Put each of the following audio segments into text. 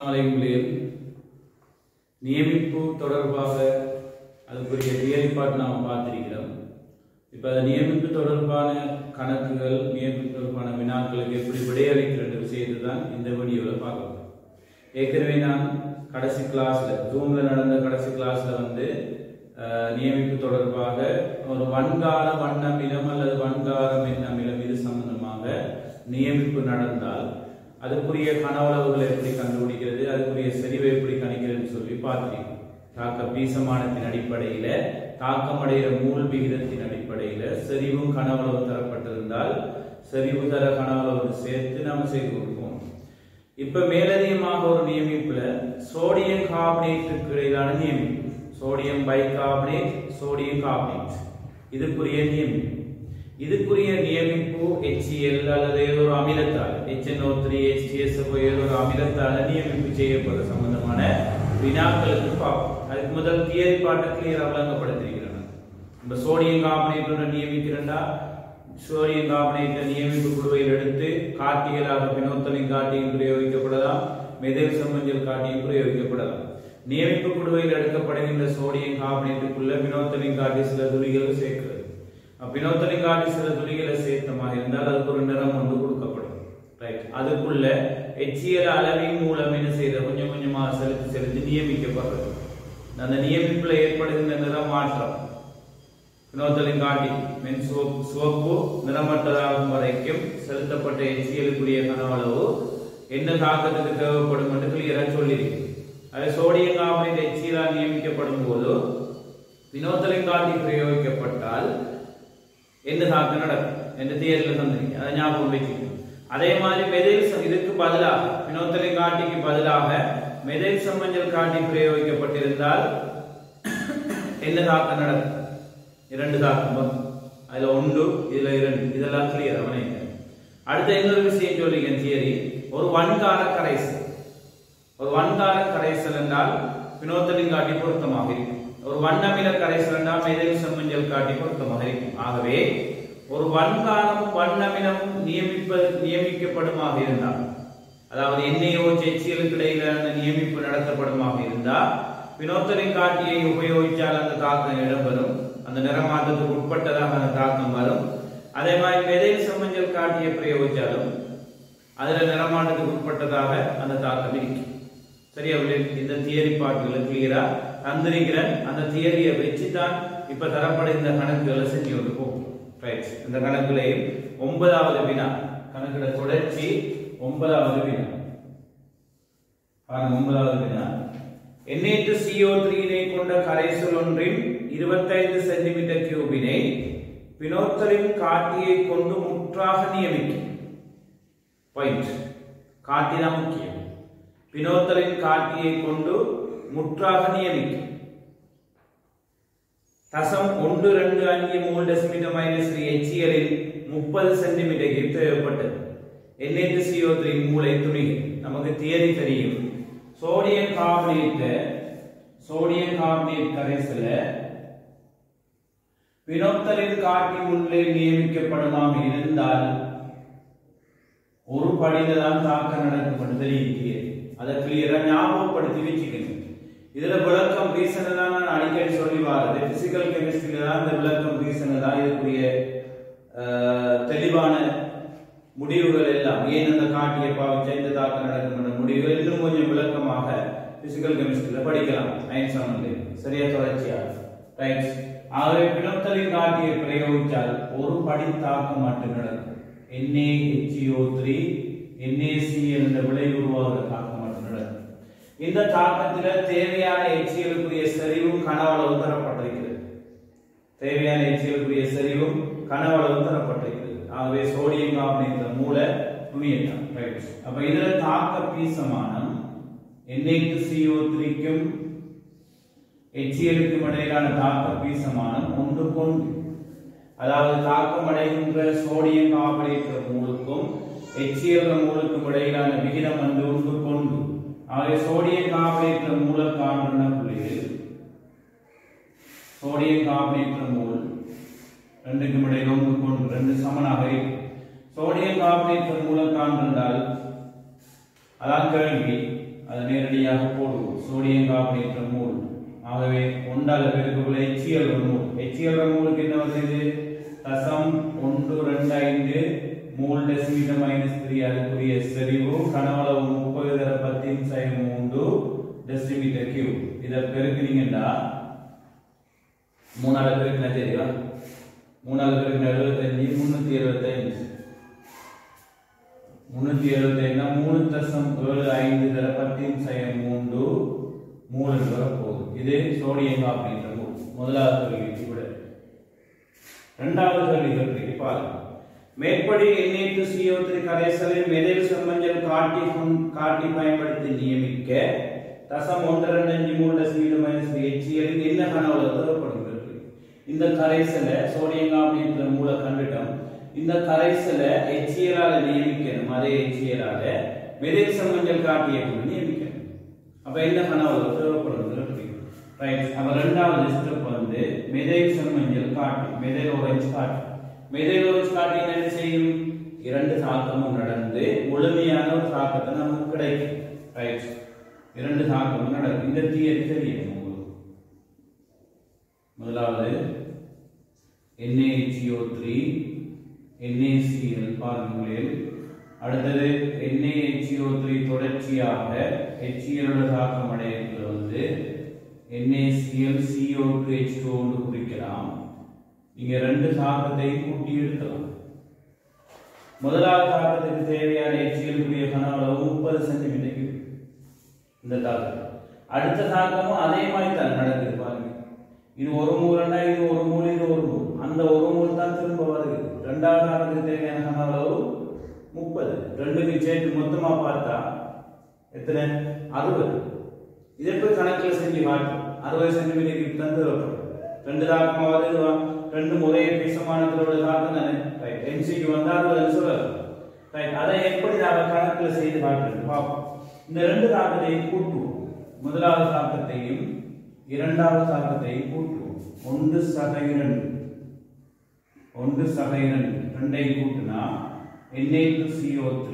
ஆலயங்களில் நியமிப்பு தொடர்பாக அதுக்குரிய தியரிப்பாட் நாம் பார்த்திருக்கிறோம் இப்போ அந்த நியமிப்பு தொடர்பான கணக்குகள் நியமிப்பு தொடர்பான வினாக்களுக்கு எப்படி விடையளிக்கிற விஷயத்தை தான் இந்த வீடியோவில் பார்க்க போறோம் ஏற்கனவே நான் கடைசி கிளாஸில் ஜூமில் நடந்த கடைசி கிளாஸில் வந்து அஹ், நியமிப்பு தொடர்பாக ஒரு வன்கார வண்ணமிலம் அல்லது வன்காரம் என்னமிலம் இது சம்பந்தமாக நியமிப்பு நடந்தால் அதுக்குரிய கனவளவுகளை எப்படி கண்டுபிடிக்கிறது அதுக்குரிய செறிவை எப்படி கணிக்கிறதுன்னு சொல்லி பார்த்திருக்கோம் தாக்க பீசமானத்தின் அடிப்படையில தாக்கமடைகிற மூல் விகிதத்தின் அடிப்படையில செறிவும் கனவளவும் தரப்பட்டிருந்தால் செறிவு தர கனவளவு சேர்த்து நாம செய்து கொடுப்போம் இப்ப மேலதிகமாக ஒரு நியமிப்புல சோடியம் கார்பனேட்டுக்கு இடையிலான நியமிப்பு சோடியம் பைகார்பனேட் சோடியம் கார்பனேட் இதுக்குரிய நியமிப்பு இதுக்குரிய நியமிப்பு HCl அல்லது ஏதோ ஒரு அமிலத்தால் HNO3 HTS ஏதோ ஒரு அமிலத்தால நியமிப்பு செய்யப்படுற சம்பந்தமான வினாக்களுக்கு பார்ப்போம் அதுக்கு முதல் தியரி பாட்டை கிளியரா விளங்கப்படுத்திருக்கிறேன் நம்ம சோடியம் கார்பனேட்டோட நியமிக்கிறேன்டா சோடியம் கார்பனேட்டை நியமிப்பு குழுவையில் எடுத்து காட்டியலாக பினோத்தலின் காட்டியும் பிரயோகிக்கப்படலாம் மெதில் சம்மஞ்சள் காட்டியும் பிரயோகிக்கப்படலாம் நியமிப்பு குழுவையில் எடுக்கப்படுகின்ற சோடியம் கார்பனேட்டுக்குள்ள பினோத்தலின் காட்டி சில துளிகள் சேர்க்கிறது பினோத்தலின் காட்டி சில துளிகளை சேர்த்தமாக இருந்தால் அதுக்கு ஒரு நிறம் ஒன்று கொடுக்கப்படும் ரைட் அதுக்குள்ள HCl அளவின் மூலம் என்ன செய்யறது கொஞ்சம் கொஞ்சமா செலுத்தி செலுத்தி நியமிக்கப்படுறது அந்த நியமிப்புல ஏற்படுகின்ற நிற மாற்றம் பினோத்தலின் காட்டி மென் சிவப்பு சிவப்பு நிறமற்றதாகும் வரைக்கும் செலுத்தப்பட்ட HCl-க்குரிய கனவளவு என்ன தாக்கத்துக்கு தேவைப்படும் என்று கிளியரா சொல்லியிருக்கு அது சோடியம் கார்பனேட் HCl நியமிக்கப்படும் போது பினோத்தலின் காட்டி பிரயோகிக்கப்பட்டால் என்ன தாக்கம் நடக்கும் என்ற தியரியில் தந்திருக்கேன் அதை ஞாபகம் வச்சுக்கணும் அதே மாதிரி மெதைல் சம்- இதுக்கு பதிலாக பினோத்தலின் காட்டிக்கு பதிலாக மெதைல் சம்மஞ்சள் காட்டி பிரயோகிக்கப்பட்டிருந்தால் என்ன தாக்கம் நடக்கும் இரண்டு தாக்கம் வரும். அதுல ஒன்று இதுல இரண்டு இதெல்லாம் கிளியர் அவனைங்க அடுத்த இன்னொரு விஷயம் சொல்லிங்க தியரி ஒரு வன்கார கரைசல் ஒரு வன்கார கரைசல் என்றால் பினோத்தலின் காட்டி பொருத்தமாக இருக்கும் ஒரு வண்ணமில கரைசல் என்றால் மெதைல் செம்மஞ்சள் காட்டி பொருத்தமாக இருக்கும் ஆகவே ஒரு வன்காரம் வண்ணமிலமும் நியமிப்ப நியமிக்கப்படுமாக இருந்தால் அதாவது எண்ணெயோ செச்சியலுக்கு இடையிலான நியமிப்பு நடத்தப்படுமாக இருந்தால் பினோத்தலின் காட்டியை உபயோகித்தால் அந்த தாக்கம் இடம்பெறும் அந்த நிறமாற்றத்துக்கு உட்பட்டதாக அந்த தாக்கம் வரும் அதே மாதிரி மெதைல் செம்மஞ்சள் காட்டியை பிரயோகித்தாலும் அதுல நிறமானதுக்கு உட்பட்டதாக அந்த தாக்கம் இருக்கும் சரியா பிள்ளைகள்? இந்த தியரி பாட்டுகளை கிளியரா தந்திருக்கிறேன் அந்த தியரியை வச்சு தான் இப்ப தரப்படுகின்ற கணக்குகளை செஞ்சு கொண்டு போகும் ரைட் இந்த கணக்குலையும் ஒன்பதாவது வினா கணக்குல தொடர்ச்சி ஒன்பதாவது வினா பாருங்க ஒன்பதாவது வினா எண்ணெய்ட்டு CO3 த்ரீனை கொண்ட கரைசல் ஒன்றின் இருபத்தைந்து சென்டிமீட்டர் கியூபினை பினோத்தலின் காட்டியை கொண்டு முற்றாக நியமிக்கும் பாயிண்ட் காட்டி தான் முக்கியம் பினோத்தலின் காட்டியை கொண்டு முற்றாக நியமிக்கும் தசம் ஒன்று ரெண்டு அஞ்சு மூணு டெசிமீட்டர் மைனஸ் த்ரீ ஹெச்சிஎலில் முப்பது சென்டிமீட்டர் தேவைப்பட்டது எண்ணெய்ட்டு சிஓ த்ரீ மூளை துணிகள் நமக்கு தியரி தெரியும் சோடியம் கார்பனேட் சோடியம் கார்பனேட் கரைசல பினோத்தலின் காட்டி உள்ளே நியமிக்கப்படுமாம் இருந்தால் ஒரு படியில தான் தாக்கம் நடக்கும் என்று தெரியுது அதை கிளியரா ஞாபகப்படுத்தி வச்சுக்கணும் இதுல விளக்கம் ரீசன் தான் நான் அடிக்கடி சொல்லி வாரது பிசிக்கல் கெமிஸ்ட்ரியில தான் இந்த விளக்கம் ரீசன் தான் இதுக்குரிய அஹ், தெளிவான முடிவுகள் எல்லாம் ஏன் அந்த காட்டியை பாவிச்சா இந்த தாக்கம் நடக்கும் என்ற முடிவுகள் இன்னும் கொஞ்சம் விளக்கமாக பிசிக்கல் கெமிஸ்ட்ரியில படிக்கலாம் நைன்த் செவன்ல சரியா தொடர்ச்சியாக ரைட் ஆகவே பிணத்தலின் காட்டியை பிரயோகித்தால் ஒரு படி தாக்கம் மட்டும் நடக்கும் NaHCO3 NaCl என்ற விளைவு உருவாகிற தாக்கம் மட்டும் நடக்கும் இந்த தாக்கத்துல தேவையான HCl-க்குரிய செறிவும் கனவளவு தரப்பட்டிருக்கிறது தேவையான HCl-க்குரிய செறிவும் கனவளவு தரப்பட்டிருக்கிறது ஆகவே சோடியம் கார்பனேட் மூல துணியட்டம் ரைட் அப்ப இதுல தாக்க பீசமானம் Na2CO3க்கும் HCl-க்கும் இடையிலான தாக்க பீசமானம் ஒன்று கொண்டு அதாவது தாக்கம் அடைகின்ற சோடியம் கார்பனேட் மூலுக்கும் HCl மூலுக்கும் இடையிலான விகிதம் வந்து ஒன்று கொண்டு ஆகவே சோடியம் கார்பனேட் மூல காண்பன புள்ளியில் சோடியம் கார்பனேட் மூல் ரெண்டுக்கும் இடையில் ஒன்று கொண்டு ரெண்டு சமனாக இருக்கும் சோடியம் கார்பனேட் மூலம் காண்பிருந்தால் அதான் கேள்வி அதை நேரடியாக போடுவோம் சோடியம் கார்பனேட் மூல் ஆகவே ஒன்றால் பெருக்கக்குள்ள HCl ஒரு மூல் HCl ஒரு மூலுக்கு என்ன வருது தசம் ஒன்று ரெண்டு ஐந்து மூல் டெசிமீட்டர் மைனஸ் த்ரீ அதுக்குரிய செறிவு கனவளவு முப்பது தர பத்தின் சை மூன்று டெசிமீட்டர் கியூப் இதை பெருக்குனீங்கன்னா மூணாவது பெருக்கினா தெரியும் மூணாவது பெருக்கின எழுபத்தஞ்சு முன்னூத்தி எழுபத்தஞ்சு முன்னூத்தி எழுபத்தைந்து மூணு தசம் ஏழு ஐந்து தர பத்தின் சயம் மூன்று மூணு வர போகுது இது சோடியம் கார்பனேட் மூல் முதலாவது கேள்வி விட இரண்டாவது கேள்வி கேள்வி பாருங்க மேற்படி எண்ணெய்க்கு CO3 த்ரீ கரைசலில் மெதில் செம்மஞ்சள் காட்டி கொண்- காட்டி பயன்படுத்தி நியமிக்க தசம் ஒன்று ரெண்டு அஞ்சு மூணு டெசிமீட்டர் மைனஸ் ஹெச்சிஎல் என்ன கனவுல தேவைப்படுகிறது இந்த கரைசலை சோடியம் கார்பனேட்ல மூல கண்டுட்டோம் இந்த கரைசலை HCl ஆல நியமிக்கணும் அதே HCl ஆல மெதில் செம்மஞ்சள் காட்டியை கொண்டு நியமிக்கணும் அப்ப என்ன கனவுல தேவைப்படுகிறது ரைட் அப்ப ரெண்டாவது ஸ்டெப் வந்து மெதைல் செம்மஞ்சள் காட்டி மெதைல் orange காட்டி மெதைல் orange காட்டி என்ன செய்யும் இரண்டு தாக்கமும் நடந்து முழுமையான ஒரு தாக்கத்தை நமக்கு கிடைக்கும் ரைட் இரண்டு தாக்கமும் நடக்கும் இந்த தியரி தெரியும் உங்களுக்கு முதலாவது NaHCO3 NaCl பாருங்களேன் அடுத்தது NaHCO3 தொடர்ச்சியாக HCl ஓட தாக்கம் அடையத்துல வந்து NaCl CO2 H2O ன்னு குறிக்கலாம் நீங்க ரெண்டு தாக்கத்தையும் கூட்டி எடுக்கலாம் முதலாவது தாக்கத்துக்கு தேவையான HCl குரிய கன அளவு முப்பது சென்டிமீட்டர் இந்த தாக்கம் அடுத்த தாக்கமும் அதே மாதிரி தான் நடக்குது பாருங்க இது ஒரு மூலன்னா இது ஒரு மூல் இது ஒரு மூல் அந்த ஒரு மூல் தான் திரும்ப வருது ரெண்டாவது தாக்கத்துக்கு தேவையான கன அளவு முப்பது ரெண்டுக்கு சேர்த்து மொத்தமா பார்த்தா எத்தனை அறுபது இதை போய் கணக்கில் செஞ்சு காட்டும் அறுபது சென்டிமீட்டருக்கு தான் தேவைப்படும் ரெண்டு தாக்கமா வருது வா. ரெண்டு ஒரே பிசமானத்தோட தாக்கம் தானே ரைட் எம்சிக்கு வந்தா அறுபது சொல்லலாம் ரைட் அதை எப்படி நாம கணக்கில் செய்து காட்டுறது பார்ப்போம் இந்த ரெண்டு தாக்கத்தையும் கூட்டுவோம் முதலாவது தாக்கத்தையும் இரண்டாவது தாக்கத்தையும் கூட்டுவோம் ஒன்று சக இரண்டு ஒன்று சக இரண்டு ரெண்டையும் கூட்டினா Na to CO3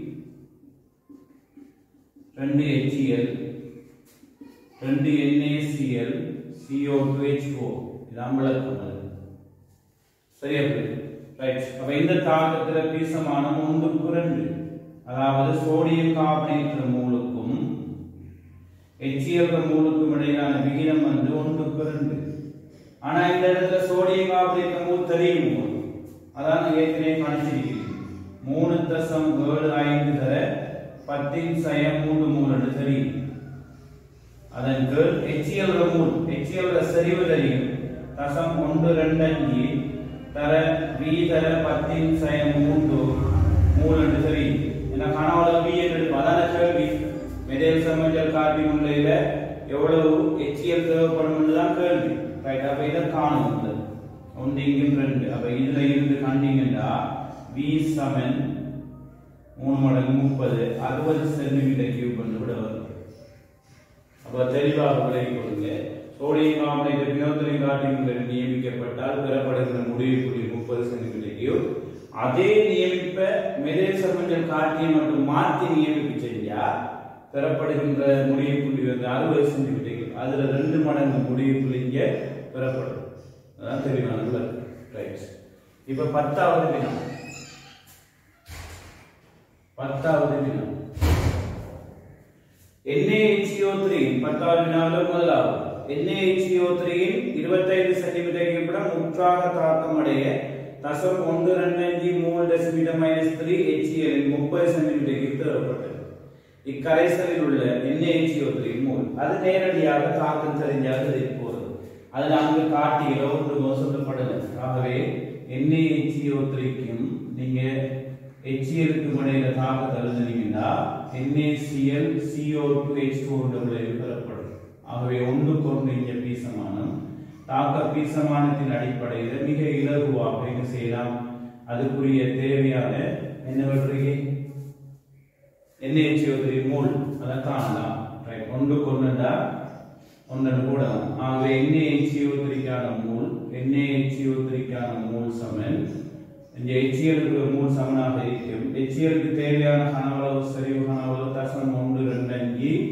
ரெண்டு HCl ரெண்டு NaCl CO2 H2O இது அம்பலக்கம் அது சரியா ரைட் அப்ப இந்த தாக்கத்துல பீசமானம் ஒன்றுக்கு ரெண்டு அதாவது சோடியம் கார்பனேட் மூலுக்கும் HCl மூலுக்கும் இடையிலான விகிதம் வந்து ஒன்றுக்கு ரெண்டு ஆனா இந்த இடத்துல சோடியம் கார்பனேட் மூல் தெரியும் உங்களுக்கு. அதான் நான் ஏற்கனவே கணிச்சிருக்கிறேன் மூணு தசம் ஏழு ஐந்து தர பத்தின் சயம் மூன்று மூணு என்று தெரியும் அதன் கீழ் HCl மூல் HCl செறிவு தெரியும் தசம் ஒன்று ரெண்டு அஞ்சு தர V தர பத்தின் சயம் மூன்று மூணு என்று தெரியும் என்ன கனவுல V என்று அதான கேள்வி மெதேல் சமஞ்சல் காட்டி முன்னிலையில எவ்வளவு HCl தேவைப்படும் தான் கேள்வி ரைட் அப்ப இதை காணும் இந்த ஒன்று இங்கும் ரெண்டு அப்ப இதுல இருந்து கண்டீங்கன்னா V சமன் மூணு மடங்கு முப்பது அறுபது சென்டிமீட்டர் கியூப் வந்து விட வரும் அப்ப தெளிவாக விலகி கொள்ளுங்க சோடியம் கார்பனேட் வினோதனை காட்டியுடன் நியமிக்கப்பட்டால் பெறப்படுகிற முடிவுக்குரிய முப்பது சென்டிமீட்டர் கியூப் அதே நியமிப்ப மெதேல் சமஞ்சல் காட்டியை மட்டும் மாற்றி நியமிப்பு செஞ்சா பெறப்படுகின்ற முடிவு புள்ளி வந்து அறுபது சென்டிமீட்டர் கியூப் அதுல ரெண்டு மடங்கு முடிவு புள்ளி இங்க பெறப்படும் அதான் தெளிவான விளக்கம் ரைட் இப்ப பத்தாவது வினா பத்தாவது வினா NaHCO3 பத்தாவது வினாவில் முதலாவது NaHCO3 இன் 25 சென்டிமீட்டர் கியூப்ட முற்றாக தாக்கம் அடைய தசம் ஒன்று ரெண்டு அஞ்சு மூணு டெசிமீட்டர் மைனஸ் த்ரீ HCl இன் முப்பது சென்டிமீட்டர் கியூப் தேவைப்பட்டது இக்கரைசலில் உள்ள NaHCO3 மூல் அது நேரடியாக தாக்கம் தெரிஞ்சாக இது போகிறது அது அங்கு காட்டியோ ஒன்று சொல்லப்படலை ஆகவே NaHCO3க்கும் நீங்க HCl-க்கு இடையில தாக்கத்தை எழுதுனீங்கன்னா NaCl CO2 H2O என்ற விளைவு பெறப்படும் ஆகவே ஒன்றுக்கு ஒன்று இங்க பீசமானம் தாக்க பீசமானத்தின் அடிப்படையில் மிக இலகுவாக என்ன செய்யலாம் அதுக்குரிய தேவையான என்ன வெற்றிகை NaCO3 மூல் அதை காணலாம் ரைட் ஒன்றுக்கு ஒன்றுண்டா ஒன்று கூடலாம் ஆகவே NaHCO3க்கான மூல் NaHCO3க்கான மூல் சமன் இந்த HCl க்கு ஒரு மூல் சமனாக இருக்கும் HCl க்கு தேவையான கனவளவு செறிவு கனவளவு தசம் ஒன்று ரெண்டு அஞ்சு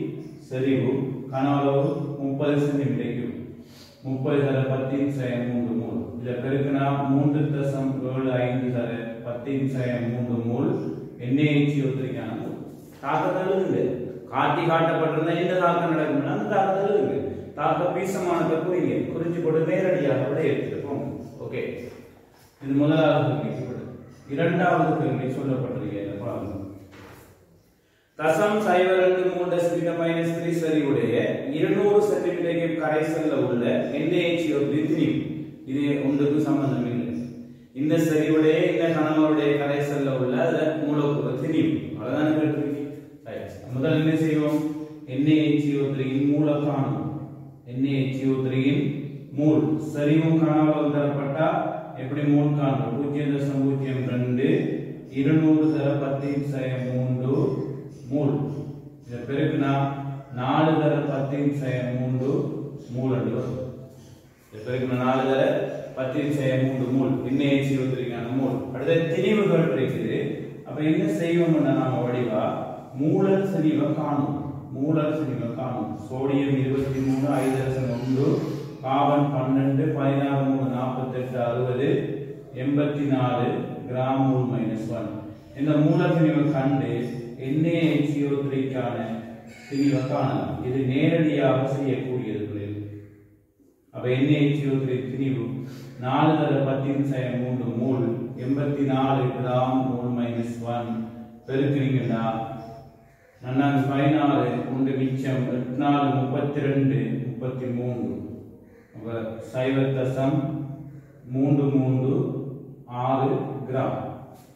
செறிவு கனவளவு முப்பது சென்டிமீட்டர் கியூப் முப்பது தர பத்தின் சயம் மூன்று மூல் இதை பெருக்கினா மூன்று தசம் ஏழு ஐந்து தர பத்தின் சயம் மூன்று மூல் எண்ணெய்ச்சி ஒத்திரிக்கான தாக்கத்தில் இருக்கு காட்டி காட்டப்பட்டிருந்தா இந்த தாக்கம் நடக்கும்னா அந்த தாக்கத்தில் இருக்கு தாக்க பீசமானதை குறிங்க குறிஞ்சு போட்டு நேரடியாக விட எடுத்துருக்கோம் ஓகே இது முதலாவது கேள்வி இரண்டாவது கேள்வி சொல்லப்பட்டிருக்கிறது பாருங்க தசம் சைபர் ரெண்டு மூணு டெசிமீட்டர் மைனஸ் த்ரீ சரிவுடைய இருநூறு சென்டிமீட்டர் கரைசல்ல உள்ள என்ஏஹெச் திணிவு இது ஒன்றுக்கு சம்பந்தம் இல்லை இந்த சரிவுடைய இந்த கணவருடைய கரைசல்ல உள்ள அதுல மூலக்கூறு திணிவு அவ்வளவுதான் கேட்டிருக்கீங்க Right. முதல்ல என்ன செய்வோம் என்ஏஹெச் மூல காணும் என்ஏஹெச் மூல் சரிவும் கணவர்கள் தரப்பட்டா எப்படி மூல் காணும் பூஜ்ஜியம் தசம் பூஜ்ஜியம் ரெண்டு இருநூறு தர பத்தின் சய மூன்று மூல் இதை பெருக்குனா நாலு தர பத்தின் சய மூன்று மூல் என்று வரும் இதை பெருக்குனா நாலு தர பத்தின் சய மூன்று மூல் என்ஏஹெச் இருபத்திரிக்கான மூல் அடுத்த திணிவுகள் இருக்குது அப்ப என்ன செய்வோம்னா நாம வடிவா மூலல் செறிவை காணும் மூலல் செறிவை காணும் சோடியம் இருபத்தி மூணு ஐதரசன் ஒன்று கார்பன் பன்னெண்டு பதினாறு மூணு நாற்பத்தெட்டு அறுபது எண்பத்தி நாலு கிராம் மூல் மைனஸ் ஒன் இந்த மூலத்திணிவை கண்டு என்ஏஹெச்ஓ த்ரீக்கான திணிவை காணலாம் இது நேரடியாக செய்யக்கூடியது பிள்ளைகள். அப்ப என்ஏஹெச்ஓ த்ரீ திணிவு நாலு தர பத்தின் சய மூன்று மூல் எண்பத்தி நாலு கிராம் மூல் மைனஸ் ஒன் பெருக்கிறீங்கன்னா நன்னாங்க பதினாலு ஒன்று மிச்சம் எட்டு நாலு முப்பத்தி ரெண்டு முப்பத்தி மூன்று அப்ப சைவர் தசம் மூன்று மூன்று ஆறு கிராம்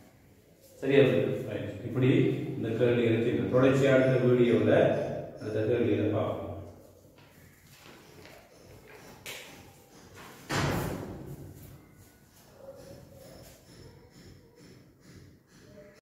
சரியா Right. இப்படி இந்த கேள்வி இருக்கு தொடர்ச்சி அடுத்த வீடியோவில் அடுத்த கேள்வி